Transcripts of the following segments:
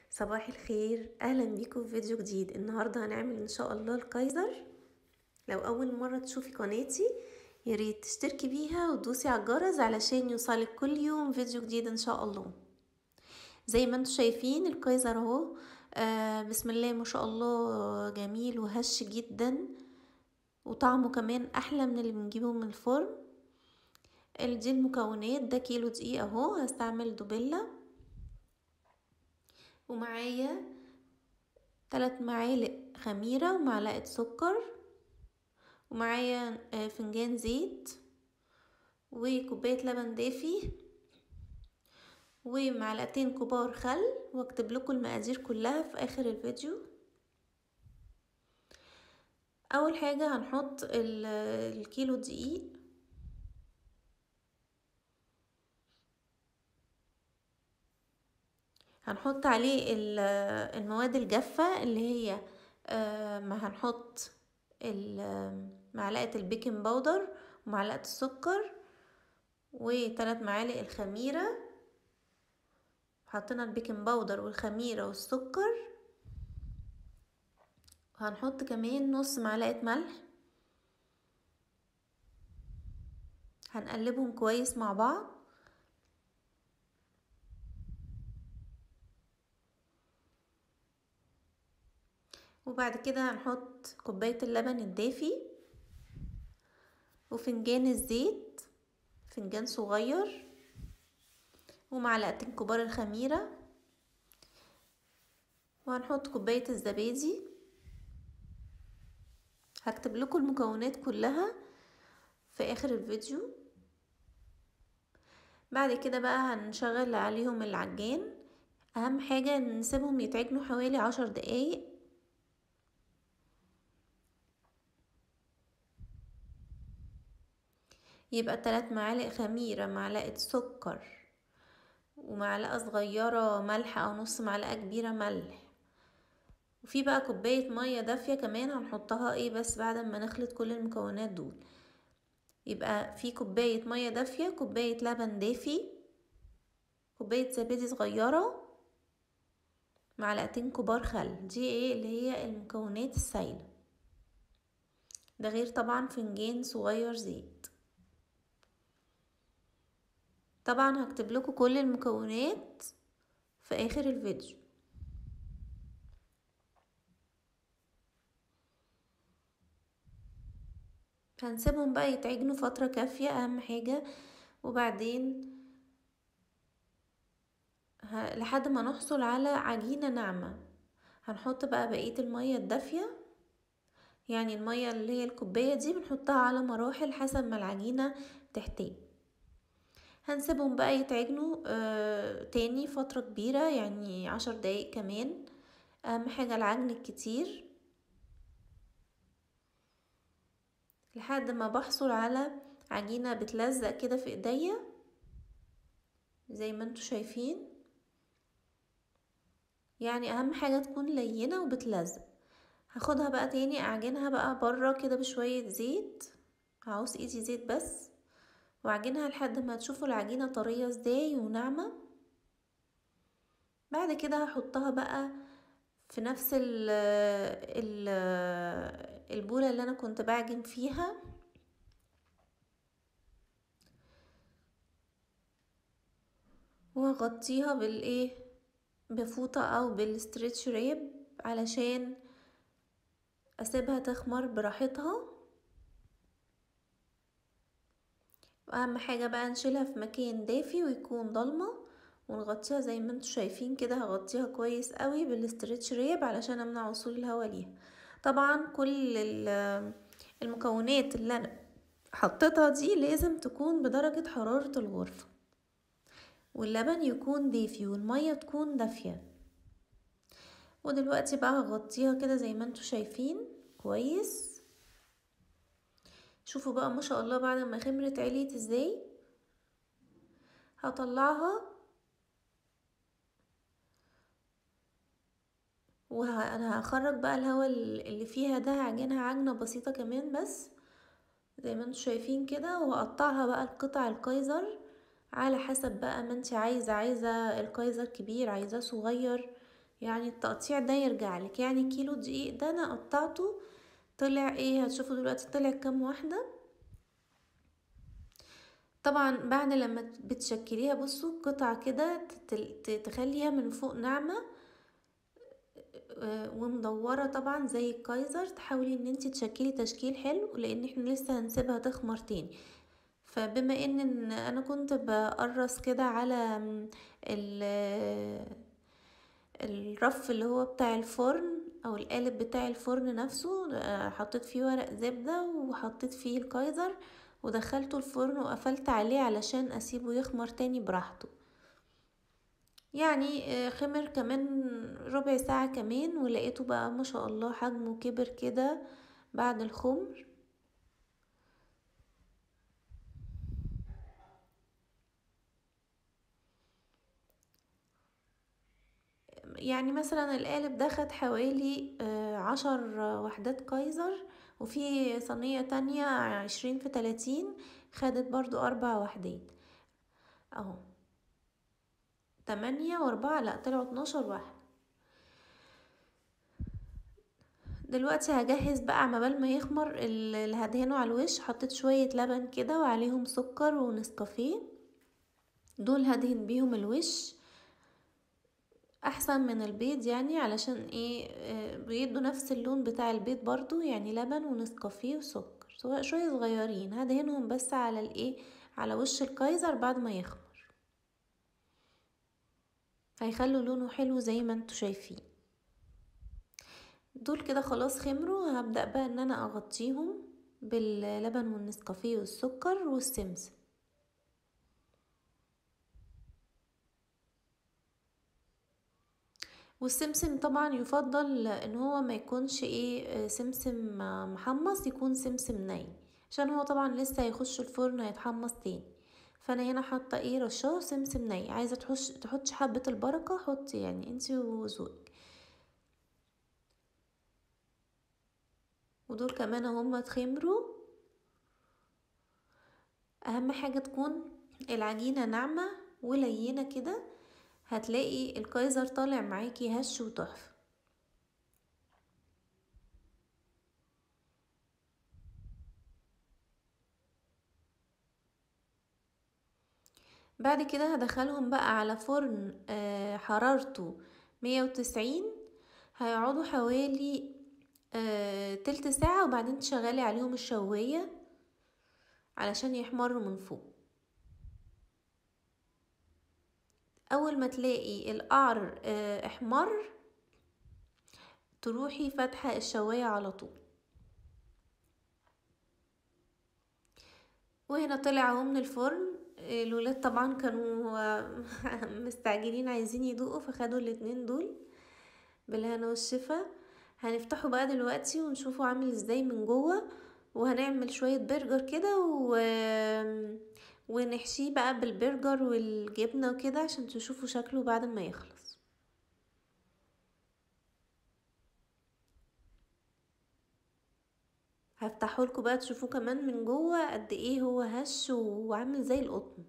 صباح الخير اهلا بيكم في فيديو جديد النهارده هنعمل ان شاء الله الكايزر لو اول مره تشوفي قناتي يا ريت تشتركي بيها وتدوسي على الجرس علشان يوصلك كل يوم فيديو جديد ان شاء الله زي ما انتم شايفين الكايزر اهو آه بسم الله ما شاء الله جميل وهش جدا وطعمه كمان احلى من اللي بنجيبه من الفرن دي المكونات ده كيلو دقيق اهو هستعمل دوبيلا ومعايا ثلاث معالق خميرة ومعلقة سكر ومعايا فنجان زيت وكوباية لبن دافي ومعلقتين كبار خل واكتب لكم المقادير كلها في اخر الفيديو اول حاجة هنحط الكيلو دقيق هنحط عليه المواد الجافة اللي هي ما هنحط معلقة البيكنج باودر ومعلقة السكر وثلاث معالق الخميرة حطينا البيكنج باودر والخميرة والسكر وهنحط كمان نص معلقة ملح هنقلبهم كويس مع بعض وبعد كده هنحط كوباية اللبن الدافي وفنجان الزيت فنجان صغير ومعلقتين كبار الخميرة وهنحط كوباية الزبادي هكتب لكم المكونات كلها في اخر الفيديو بعد كده بقى هنشغل عليهم العجان اهم حاجة نسيبهم يتعجنوا حوالي عشر دقايق يبقى تلات معالق خميرة معلقة سكر ومعلقة صغيرة ملح او نص معلقة كبيرة ملح وفي بقى كوباية مية دافية كمان هنحطها ايه بس بعد ما نخلط كل المكونات دول يبقى في كوباية مية دافية كوباية لبن دافي كوباية زبادي صغيرة معلقتين كبار خل دي ايه اللي هي المكونات السائلة ده غير طبعا فنجان صغير زيت طبعا هكتب لكم كل المكونات في اخر الفيديو هنسيبهم بقى يتعجنوا فترة كافية اهم حاجة وبعدين ه... لحد ما نحصل على عجينة ناعمة هنحط بقى بقية المية الدافية يعني المية اللي هي الكوباية دي بنحطها على مراحل حسب ما العجينة تحتاج هنسيبهم بقى يتعجنوا آه تاني فترة كبيرة يعني عشر دقايق كمان اهم حاجة العجن الكتير لحد ما بحصل على عجينة بتلزق كده في ايديا زي ما انتوا شايفين يعني اهم حاجة تكون لينة وبتلزق هاخدها بقى تاني اعجنها بقى برا كده بشوية زيت هعوز ايدي زيت بس واعجنها لحد ما تشوفوا العجينة طرية ازاي وناعمة بعد كده هحطها بقى في نفس ال ال البولة اللي انا كنت بعجن فيها وهغطيها بالايه بفوطة او بالستريتش ريب علشان اسيبها تخمر براحتها واهم حاجة بقى نشيلها في مكان دافي ويكون ضلمة ونغطيها زي ما انتوا شايفين كده هغطيها كويس قوي بالاسترتش ريب علشان امنع وصول الهواء ليها طبعا كل المكونات اللي انا حطيتها دي لازم تكون بدرجة حرارة الغرفة واللبن يكون دافي والمية تكون دافية ودلوقتي بقى هغطيها كده زي ما انتوا شايفين كويس شوفوا بقى ما شاء الله بعد ما خمرت عليت ازاي هطلعها وانا هخرج بقى الهواء اللي فيها ده هعجنها عجنه بسيطه كمان بس زي ما انتوا شايفين كده وهقطعها بقى القطع الكايزر على حسب بقى ما انت عايزه عايزه الكايزر كبير عايزاه صغير يعني التقطيع ده يرجع لك يعني كيلو دقيق ده انا قطعته طلع ايه هتشوفوا دلوقتي طلع كام واحدة طبعا بعد لما بتشكليها بصوا قطعة كده تخليها من فوق ناعمة ومدورة طبعا زي الكايزر تحاولي ان انت تشكلي تشكيل حلو لان احنا لسه هنسيبها تخمر تاني فبما ان انا كنت بقرص كده على الرف اللي هو بتاع الفرن او القالب بتاع الفرن نفسه حطيت فيه ورق زبدة وحطيت فيه الكايزر ودخلته الفرن وقفلت عليه علشان اسيبه يخمر تاني براحته يعني خمر كمان ربع ساعة كمان ولقيته بقى ما شاء الله حجمه كبر كده بعد الخمر يعني مثلا القالب ده خد حوالي عشر وحدات كايزر وفي صينية تانية عشرين في تلاتين خدت برضو اربع وحدات اهو تمانية واربعة لا طلعوا اتناشر واحدة دلوقتي هجهز بقى عمبال ما يخمر اللي هدهنه على الوش حطيت شوية لبن كده وعليهم سكر ونسكافيه دول هدهن بيهم الوش احسن من البيض يعني علشان ايه بيدوا نفس اللون بتاع البيض برضو يعني لبن ونسكافيه وسكر شوية صغيرين هدهنهم بس على الايه على وش الكايزر بعد ما يخمر هيخلوا لونه حلو زي ما انتوا شايفين دول كده خلاص خمروا هبدأ بقى ان انا اغطيهم باللبن والنسكافيه والسكر والسمسم والسمسم طبعا يفضل ان هو ما يكونش ايه سمسم محمص يكون سمسم ني عشان هو طبعا لسه هيخش الفرن هيتحمص تاني فانا هنا حاطه ايه رشاش سمسم ني عايزه تحش تحطي حبه البركه حطي يعني انتي وذوقك ودول كمان هما اتخمروا اهم حاجه تكون العجينه ناعمه ولينه كده هتلاقي الكايزر طالع معاكي هش وتحفه بعد كده هدخلهم بقى على فرن حرارته مية وتسعين هيقعدوا حوالي تلت ساعة وبعدين تشغلي عليهم الشواية علشان يحمروا من فوق اول ما تلاقي القعر احمر تروحي فاتحة الشواية على طول وهنا طلع اهو من الفرن الولاد طبعا كانوا مستعجلين عايزين يدوقوا فخدوا الاتنين دول بالهنا والشفا هنفتحه بقى دلوقتي ونشوفه عامل ازاي من جوه وهنعمل شوية برجر كده و... ونحشيه بقى بالبرجر والجبنة وكده عشان تشوفوا شكله بعد ما يخلص هفتحه لكم بقى تشوفوه كمان من جوه قد ايه هو هش وعامل زي القطن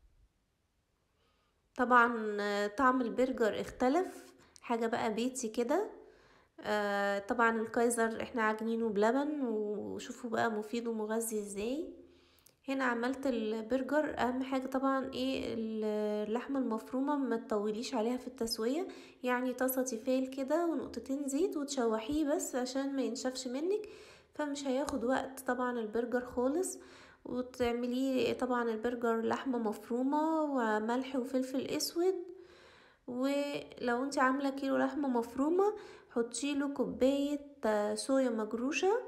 طبعا طعم البرجر اختلف حاجة بقى بيتي كده آه طبعا الكايزر احنا عاجنينه بلبن وشوفوا بقى مفيد ومغذي ازاي هنا عملت البرجر اهم حاجه طبعا ايه اللحمه المفرومه ما تطوليش عليها في التسويه يعني طاسه تيفال كده ونقطتين زيت وتشوحيه بس عشان ما ينشفش منك فمش هياخد وقت طبعا البرجر خالص وتعمليه طبعا البرجر لحمه مفرومه وملح وفلفل اسود ولو انت عامله كيلو لحمه مفرومه حطيله كوبايه صويا مجروشه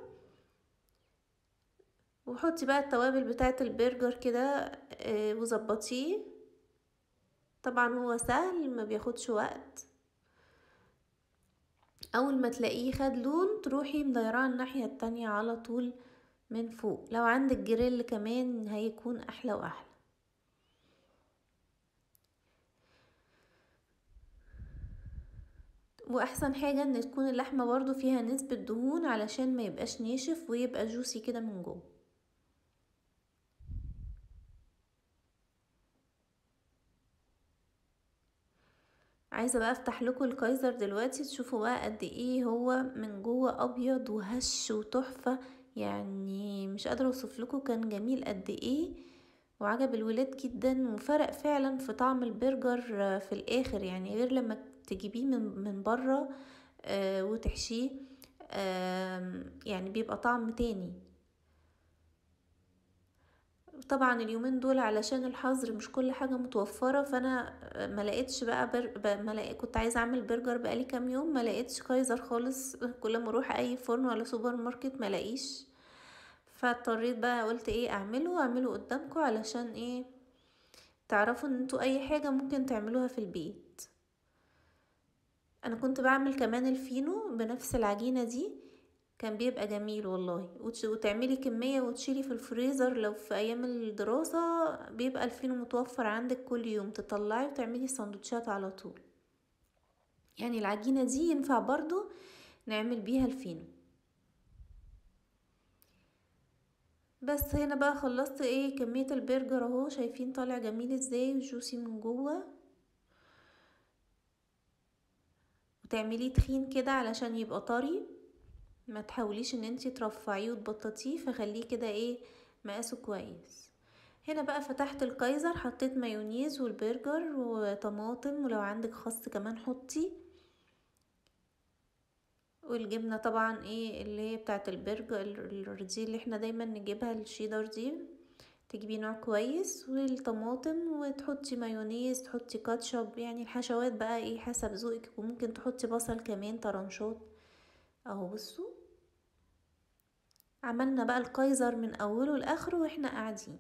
وحطي بقى التوابل بتاعه البرجر كده وظبطيه طبعا هو سهل ما بياخدش وقت اول ما تلاقيه خد لون تروحي مديراه الناحيه التانية على طول من فوق لو عندك جريل كمان هيكون احلى واحلى واحسن حاجة ان تكون اللحمة برضو فيها نسبة دهون علشان ما يبقاش ناشف ويبقى جوسي كده من جوه عايزه بقى افتح لكم الكايزر دلوقتي تشوفوا بقى قد ايه هو من جوه ابيض وهش وتحفه يعني مش قادره اوصف لكم كان جميل قد ايه وعجب الولاد جدا وفرق فعلا في طعم البرجر في الاخر يعني غير لما تجيبيه من من بره آه وتحشيه آه يعني بيبقى طعم تاني طبعا اليومين دول علشان الحظر مش كل حاجه متوفره فانا ما لقيتش بقى بر... ما لقيت كنت عايزه اعمل برجر بقالي كام يوم ما لقيتش كايزر خالص كل ما اروح اي فرن ولا سوبر ماركت ما لاقيش فاضطريت بقى قلت ايه اعمله اعمله قدامكم علشان ايه تعرفوا ان انتوا اي حاجه ممكن تعملوها في البيت انا كنت بعمل كمان الفينو بنفس العجينه دي كان بيبقى جميل والله وتعملي كمية وتشيلي في الفريزر لو في ايام الدراسة بيبقى الفينو متوفر عندك كل يوم تطلعي وتعملي سندوتشات على طول يعني العجينة دي ينفع برضو نعمل بيها الفينو بس هنا بقى خلصت ايه كمية البرجر اهو شايفين طالع جميل ازاي وجوسي من جوه وتعمليه تخين كده علشان يبقى طري ما تحاوليش ان انتي ترفعيه وتبططيه فخليه كده ايه مقاسه كويس هنا بقى فتحت الكايزر حطيت مايونيز والبرجر وطماطم ولو عندك خس كمان حطي والجبنه طبعا ايه اللي هي بتاعه البرجر دي اللي احنا دايما نجيبها الشيدر دي تجيبي نوع كويس والطماطم وتحطي مايونيز تحطي كاتشب يعني الحشوات بقى ايه حسب ذوقك وممكن تحطي بصل كمان طرنشات اهو بصوا عملنا بقى الكايزر من اوله لاخره واحنا قاعدين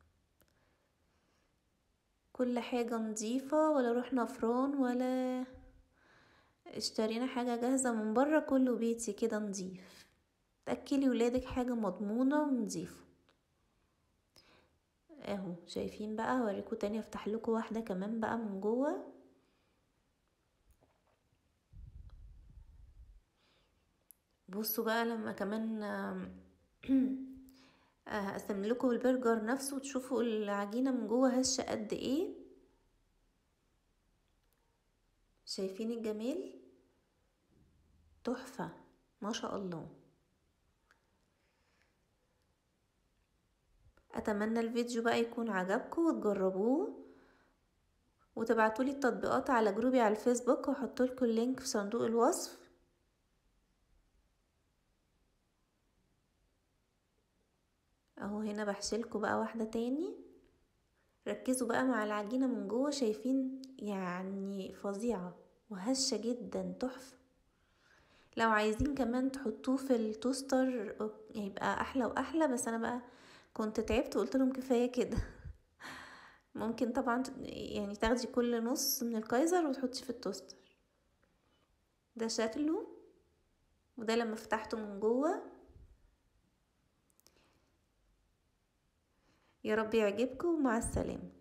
كل حاجة نظيفة ولا رحنا فران ولا اشترينا حاجة جاهزة من برا كله بيتي كده نظيف تأكلي ولادك حاجة مضمونة ونظيفة اهو شايفين بقى هوريكم تاني افتح لكم واحدة كمان بقى من جوه بصوا بقى لما كمان اقسم لكم البرجر نفسه وتشوفوا العجينة من جوه هشة قد ايه شايفين الجمال تحفة ما شاء الله اتمنى الفيديو بقى يكون عجبكم وتجربوه وتبعتولي التطبيقات على جروبي على الفيسبوك وحطولكوا اللينك في صندوق الوصف اهو هنا بحشيلكوا بقى واحدة تاني ركزوا بقى مع العجينة من جوه شايفين يعني فظيعة وهشة جدا تحفة لو عايزين كمان تحطوه في التوستر يبقى احلى واحلى بس انا بقى كنت تعبت وقلت لهم كفايه كده ممكن طبعا يعني تاخدي كل نص من الكايزر وتحطي في التوستر ده شكله وده لما فتحته من جوه يا رب يعجبكم ومع السلامه